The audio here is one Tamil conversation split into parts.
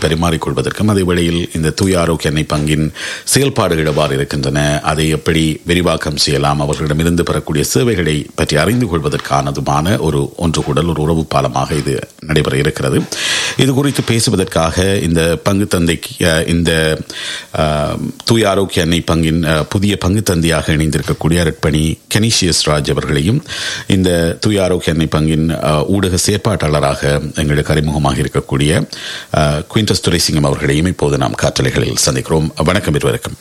பரிமாறிக்கொள்வதற்கும் அதே வேளையில் இந்த தூய ஆரோக்கிய எண்ணெய் பங்கின் செயல்பாடுகள் எவ்வாறு இருக்கின்றன அதை எப்படி விரிவாக்கம் செய்யலாம் அவர்களிடமிருந்து பெறக்கூடிய சேவைகளை பற்றி அறிந்து கொள்வதற்கானதுமான ஒரு ஒன்று கூடல் ஒரு உறவு பாலமாக இது நடைபெற இருக்கிறது இது குறித்து பேசுவதற்காக இந்த பங்கு தந்தைக்கு அஹ், இந்த அஹ், தூய ஆரோக்கிய எண்ணெய் பங்கின் அஹ், புதிய பங்கு தந்தையாக இணைந்திருக்கக்கூடிய அருட்பணி கெனிஷியஸ் ராஜ் அவர்களையும் இந்த தூய ஆரோக்கிய எண்ணெய் பங்கின் அஹ், ஊடக செயற்பாட்டாளராக எங்களுக்கு அறிமுகமாக இருக்கக்கூடிய அஹ், குயின்டஸ் துரைசிங்கம் அவர்களையும் இப்போது நாம் காற்றலைகளில் சந்திக்கிறோம் வணக்கம் இருவருக்கும்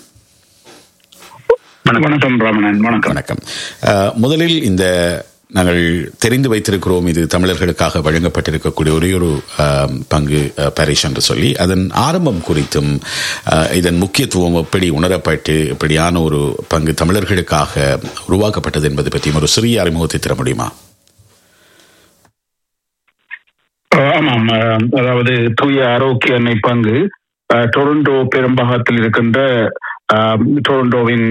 வணக்கம் ராமணன் வணக்கம் வணக்கம் அஹ், முதலில் இந்த நாங்கள் தெரிந்து வைத்திருக்கிறோம் இது தமிழர்களுக்காக வழங்கப்பட்டிருக்கக்கூடிய ஒரே ஒரு அஹ், பங்கு அஹ், பரிசு என்று சொல்லி அதன் ஆரம்பம் குறித்தும் அஹ், இதன் முக்கியத்துவம் எப்படி உணரப்பட்டு இப்படியான ஒரு பங்கு தமிழர்களுக்காக உருவாக்கப்பட்டது என்பது பற்றியும் ஒரு சிறிய அறிமுகத்தை தர முடியுமா அஹ் ஆமாம் அஹ் அதாவது தூய ஆரோக்கிய எண்ணெய் பங்கு அஹ், டொரண்டோ பெரும்பாகத்தில் இருக்கின்ற அஹ், டொரண்டோவின்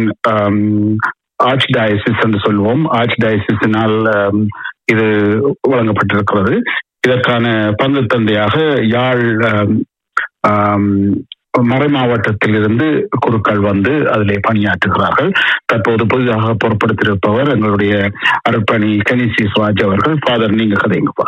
ஆர்ச் டயசிஸ் என்று சொல்வோம் ஆர்ச் டயசிஸினால் அஹ், இது வழங்கப்பட்டிருக்கிறது இதற்கான பங்கு தந்தையாக யாழ் அஹ், ஆம், மறை மாவட்டத்தில் இருந்து குருக்கள் வந்து அதிலே பணியாற்றுகிறார்கள் தற்போது புதிதாக பொறுப்படுத்தியிருப்பவர் எங்களுடைய அர்ப்பணி கனிசி சுவாஜ் அவர்கள் ஃபாதர் நீங்க கதைங்கப்பா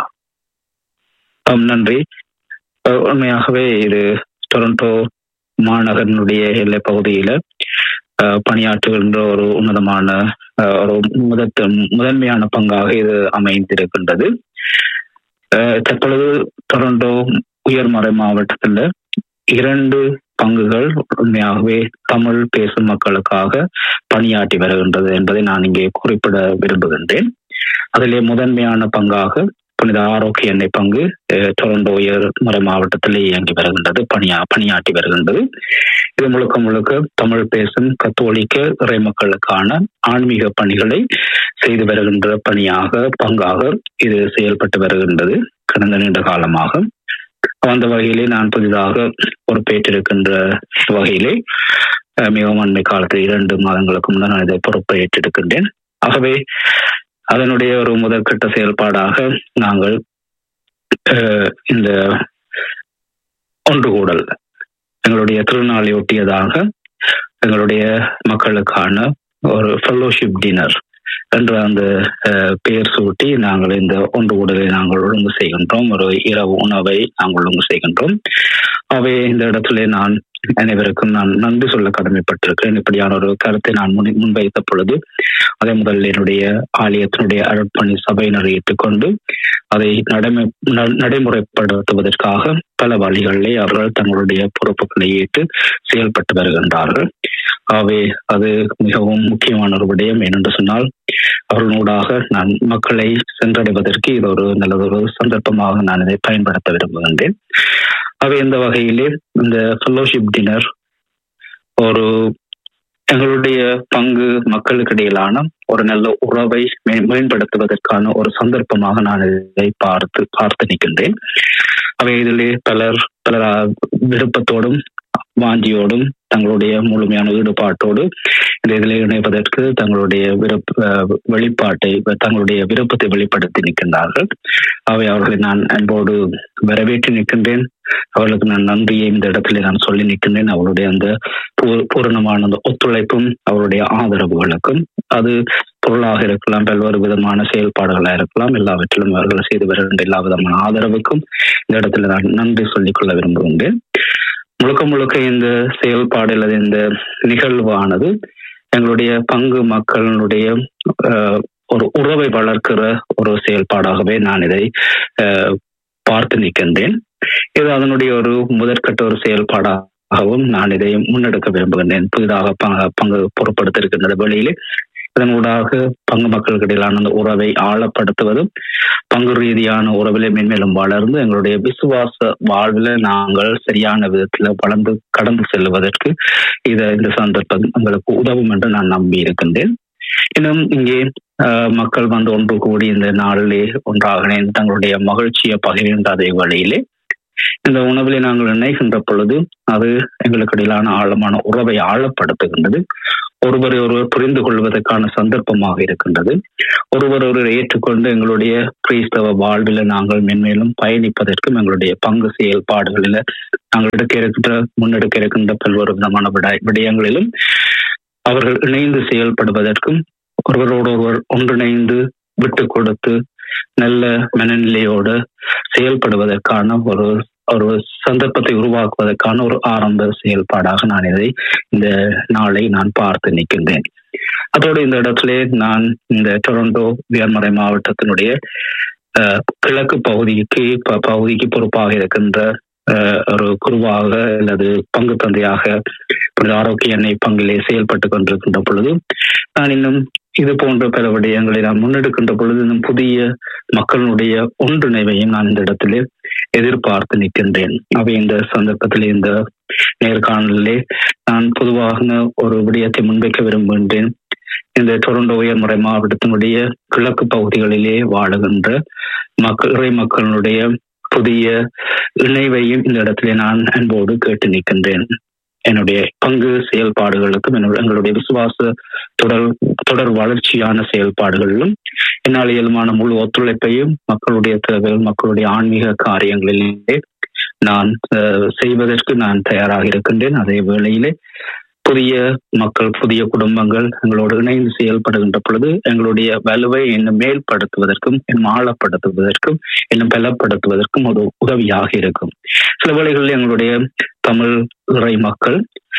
ஆம் நன்றி அஹ் உண்மையாகவே இது டொரண்டோ மாநகரனுடைய எல்லை பகுதியில அஹ், பணியாற்றுகின்ற ஒரு உன்னதமான அஹ், ஒரு முதற்க முதன்மையான பங்காக இது அமைந்திருக்கின்றது அஹ், தற்பொழுது டொரண்டோ உயர்மறை மாவட்டத்தில் இரண்டு பங்குகள் உண்மையாகவே தமிழ் பேசும் மக்களுக்காக பணியாற்றி வருகின்றது என்பதை நான் இங்கே குறிப்பிட விரும்புகின்றேன் அதிலே முதன்மையான பங்காக புனித ஆரோக்கிய எண்ணெய் பங்கு அஹ், டொரண்டோ உயர் மறை மாவட்டத்தில் இயங்கி வருகின்றது பணியா பணியாற்றி வருகின்றது இது முழுக்க முழுக்க தமிழ் பேசும் கத்தோலிக்க இறை மக்களுக்கான ஆன்மீக பணிகளை செய்து வருகின்ற பணியாக பங்காக இது செயல்பட்டு வருகின்றது கடந்த நீண்ட காலமாக அந்த வகையிலே நான் புதிதாக பொறுப்பேற்றிருக்கின்ற வகையிலே அஹ், மிகவும் அண்மை காலத்தில் இரண்டு மாதங்களுக்கு முன்னர் நான் இதை பொறுப்பேற்றிருக்கின்றேன் ஆகவே அதனுடைய ஒரு முதற்கட்ட செயல்பாடாக நாங்கள் அஹ், இந்த ஒன்று கூடல் எங்களுடைய திருநாளை ஒட்டியதாக எங்களுடைய மக்களுக்கான ஒரு ஃபெல்லோஷிப் டின்னர் என்ற அந்த அஹ், பெயர் சூட்டி நாங்கள் இந்த ஒன்று கூடலை நாங்கள் ஒழுங்கு செய்கின்றோம் ஒரு இரவு உணவை நாங்கள் ஒழுங்கு செய்கின்றோம் அவை இந்த இடத்திலே நான் அனைவருக்கும் நான் நன்றி சொல்ல கடமைப்பட்டிருக்கிறேன் இப்படியான ஒரு கருத்தை நான் முன் முன்வைத்த பொழுது அதை முதலில் என்னுடைய ஆலயத்தினுடைய அர்ப்பணி சபையினர் ஏற்றுக்கொண்டு அதை நடைமை ந- நடைமுறைப்படுத்துவதற்காக பல வழிகளிலே அவர்கள் தங்களுடைய பொறுப்புகளை ஏற்று செயல்பட்டு வருகின்றார்கள் ஆகவே அது மிகவும் முக்கியமான ஒரு விடயம் ஏனென்று சொன்னால் அவர்களூடாக நான் மக்களை சென்றடைவதற்கு இது ஒரு நல்லதொரு சந்தர்ப்பமாக நான் இதை பயன்படுத்த விரும்புகின்றேன் அவை இந்த வகையிலே இந்த ஃபெல்லோஷிப் டின்னர் ஒரு எங்களுடைய பங்கு மக்களுக்கு இடையிலான ஒரு நல்ல உறவை மே- மேம்படுத்துவதற்கான ஒரு சந்தர்ப்பமாக நான் இதை பார்த்து பார்த்து நிற்கின்றேன் அவை இதிலே பலர் பலர் ஆ, விருப்பத்தோடும் வாஞ்சியோடும் தங்களுடைய முழுமையான ஈடுபாட்டோடு இந்த இதில் இணைவதற்கு தங்களுடைய விருப்ப அஹ், வெளிப்பாட்டை தங்களுடைய விருப்பத்தை வெளிப்படுத்தி நிற்கின்றார்கள் அவை அவர்களை நான் அன்போடு வரவேற்று நிற்கின்றேன் அவர்களுக்கு நான் நன்றியை இந்த இடத்துல நான் சொல்லி நிற்கின்றேன் அவருடைய அந்த பூ- பூரணமான அந்த ஒத்துழைப்பும் அவருடைய ஆதரவுகளுக்கும் அது பொருளாக இருக்கலாம் பல்வேறு விதமான செயல்பாடுகளாக இருக்கலாம் எல்லாவற்றிலும் அவர்கள் செய்து வருகின்ற எல்லா விதமான ஆதரவுக்கும் இந்த இடத்துல நான் நன்றி சொல்லிக் கொள்ள விரும்புகின்றேன் முழுக்க முழுக்க இந்த செயல்பாடு அல்லது இந்த நிகழ்வானது எங்களுடைய பங்கு மக்களுடைய அஹ், ஒரு உறவை வளர்க்கிற ஒரு செயல்பாடாகவே நான் இதை அஹ், பார்த்து நிற்கின்றேன் இது அதனுடைய ஒரு முதற்கட்ட ஒரு செயல்பாடாகவும் நான் இதை முன்னெடுக்க விரும்புகின்றேன் புதிதாக பங்கு பங்கு பொருட்படுத்திருக்கின்ற வெளியிலே இதனூடாக பங்கு மக்களுக்கு இடையிலான அந்த உறவை ஆழப்படுத்துவதும் பங்கு ரீதியான உறவிலே மென்மேலும் வளர்ந்து எங்களுடைய விசுவாச வாழ்வில் நாங்கள் சரியான விதத்தில் வளர்ந்து கடந்து செல்வதற்கு இத இந்த சந்தர்ப்பம் எங்களுக்கு உதவும் என்று நான் நம்பி இருக்கின்றேன் இன்னும் இங்கே ஆஹ், மக்கள் வந்து ஒன்று கூடி இந்த நாளிலே ஒன்றாக இணைந்து தங்களுடைய மகிழ்ச்சியை பகிர்ந்த அதே வழியிலே இந்த உணவிலே நாங்கள் இணைகின்ற பொழுது அது எங்களுக்கு இடையிலான ஆழமான உறவை ஆழப்படுத்துகின்றது ஒருவரை ஒருவர் புரிந்து கொள்வதற்கான சந்தர்ப்பமாக இருக்கின்றது ஒருவர் ஒருவர் ஏற்றுக்கொண்டு எங்களுடைய கிறிஸ்தவ வாழ்வில் நாங்கள் மென்மேலும் பயணிப்பதற்கும் எங்களுடைய பங்கு செயல்பாடுகளில் நாங்கள் எடுக்க இருக்கின்ற முன்னெடுக்க இருக்கின்ற பல்வேறு விதமான விட விடயங்களிலும் அவர்கள் இணைந்து செயல்படுவதற்கும் ஒருவரோடு ஒருவர் ஒன்றிணைந்து விட்டு கொடுத்து நல்ல மனநிலையோடு செயல்படுவதற்கான ஒரு ஒரு சந்தர்ப்பத்தை உருவாக்குவதற்கான ஒரு ஆரம்ப செயல்பாடாக நான் இதை இந்த நாளை நான் பார்த்து நிற்கின்றேன் அதோடு இந்த இடத்திலே நான் இந்த டொரண்டோ வியர்மறை மாவட்டத்தினுடைய கிழக்கு பகுதிக்கு பகுதிக்கு பொறுப்பாக இருக்கின்ற ஒரு குருவாக அல்லது பங்கு தந்தையாக ஆரோக்கிய எண்ணெய் பங்கிலே செயல்பட்டு கொண்டிருக்கின்ற பொழுது நான் இன்னும் இது போன்ற பல விடயங்களை நான் முன்னெடுக்கின்ற பொழுது இன்னும் புதிய மக்களுடைய ஒன்றிணைவையும் நான் இந்த இடத்திலே எதிர்பார்த்து நிற்கின்றேன் அவை இந்த சந்தர்ப்பத்தில் இந்த நேர்காணலிலே நான் பொதுவாக ஒரு விடயத்தை முன்வைக்க விரும்புகின்றேன் இந்த டொரண்டோ உயர்முறை மாவட்டத்தினுடைய கிழக்கு பகுதிகளிலே வாழுகின்ற மக்கள் இறை மக்களுடைய புதிய இணைவையும் இந்த இடத்திலே நான் அன்போடு கேட்டு நிற்கின்றேன் என்னுடைய பங்கு செயல்பாடுகளுக்கும் எங்களுடைய விசுவாச தொடர் தொடர் வளர்ச்சியான செயல்பாடுகளிலும் என்னால் இயல்பான முழு ஒத்துழைப்பையும் மக்களுடைய தேவைகள் மக்களுடைய ஆன்மீக காரியங்களிலே நான் செய்வதற்கு நான் தயாராக இருக்கின்றேன் அதே வேளையிலே புதிய மக்கள் புதிய குடும்பங்கள் எங்களோடு இணைந்து செயல்படுகின்ற பொழுது எங்களுடைய வலுவை இன்னும் மேல்படுத்துவதற்கும் இன்னும் ஆழப்படுத்துவதற்கும் இன்னும் பலப்படுத்துவதற்கும் ஒரு உதவியாக இருக்கும் சில வேளைகளில் எங்களுடைய தமிழ் இறை மக்கள்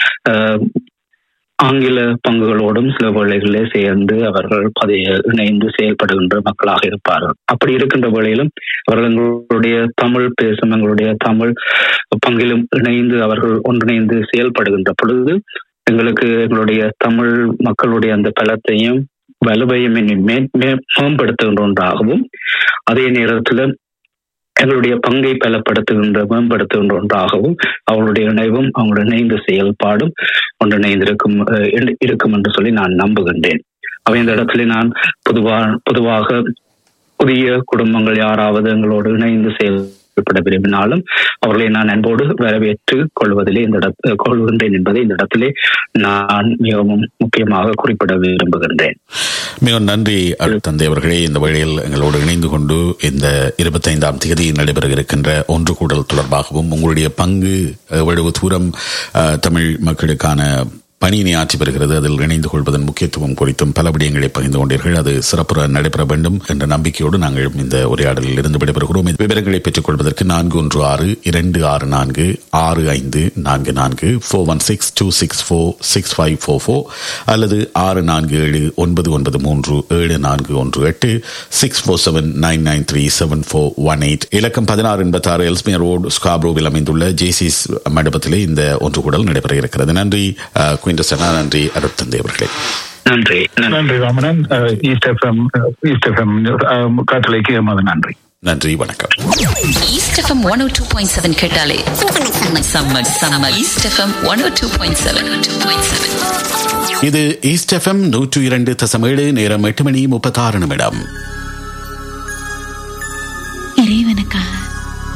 ஆங்கில பங்குகளோடும் சில வேளைகளிலே சேர்ந்து அவர்கள் பதிய இணைந்து செயல்படுகின்ற மக்களாக இருப்பார்கள் அப்படி இருக்கின்ற வேளையிலும் அவர்கள் எங்களுடைய தமிழ் பேசும் எங்களுடைய தமிழ் பங்கிலும் இணைந்து அவர்கள் ஒன்றிணைந்து செயல்படுகின்ற பொழுது எங்களுக்கு எங்களுடைய தமிழ் மக்களுடைய அந்த பலத்தையும் வலுவையும் மேம்படுத்துகின்ற ஒன்றாகவும் அதே நேரத்தில் எங்களுடைய பங்கை பலப்படுத்துகின்ற மேம்படுத்துகின்ற ஒன்றாகவும் அவங்களுடைய இணைவும் அவங்களுடைய இணைந்த செயல்பாடும் ஒன்றிணைந்திருக்கும் இருக்கும் என்று சொல்லி நான் நம்புகின்றேன் அவை இந்த இடத்துல நான் பொதுவா பொதுவாக புதிய குடும்பங்கள் யாராவது எங்களோடு இணைந்து செயல்பட விரும்பினாலும் அவர்களை நான் அன்போடு வரவேற்று கொள்வதிலே இந்த இட கொள்கின்றேன் என்பதை இந்த இடத்திலே நான் மிகவும் முக்கியமாக குறிப்பிட விரும்புகின்றேன் மிகவும் நன்றி தந்தை அவர்களே இந்த வழியில் எங்களோடு இணைந்து கொண்டு இந்த இருபத்தைந்தாம் தேதி நடைபெற இருக்கின்ற ஒன்று கூடல் தொடர்பாகவும் உங்களுடைய பங்கு எவ்வளவு தூரம் தமிழ் மக்களுக்கான பணியினை ஆற்றி வருகிறது அதில் இணைந்து கொள்வதன் முக்கியத்துவம் குறித்தும் பல விடயங்களை பகிர்ந்து கொண்டீர்கள் அது சிறப்புற நடைபெற வேண்டும் என்ற நம்பிக்கையோடு நாங்கள் இந்த உரையாடலில் இருந்து விடைபெறுகிறோம் விவரங்களை பெற்றுக் கொள்வதற்கு நான்கு ஒன்று ஆறு இரண்டு ஆறு நான்கு ஆறு ஐந்து நான்கு நான்கு four one six two six four six five four four அல்லது ஆறு நான்கு ஏழு ஒன்பது ஒன்பது மூன்று ஏழு நான்கு ஒன்று எட்டு six four seven nine nine three seven four one eight இலக்கம் பதினாறு எண்பத்தாறு எல்ஸ்மியர் ரோடு ஸ்காப்ரோவில் அமைந்துள்ள ஜேசிஸ் மண்டபத்திலே இந்த ஒன்று கூடல் நடைபெற இருக்கிறது நன்றி குயின்டசனா நன்றி அருட்தந்தை அவர்களே நன்றி நன்றி Ramanan East FM East FM காற்றலைக்கு எமது நன்றி நன்றி வணக்கம் East FM one O two point seven கேட்டாலே summer summer East FM one O two point seven two point seven இது ஈஸ்ட் எஃப்எம் நூற்று இரண்டு தசம் ஏழு நேரம் எட்டு மணி முப்பத்தாறு நிமிடம்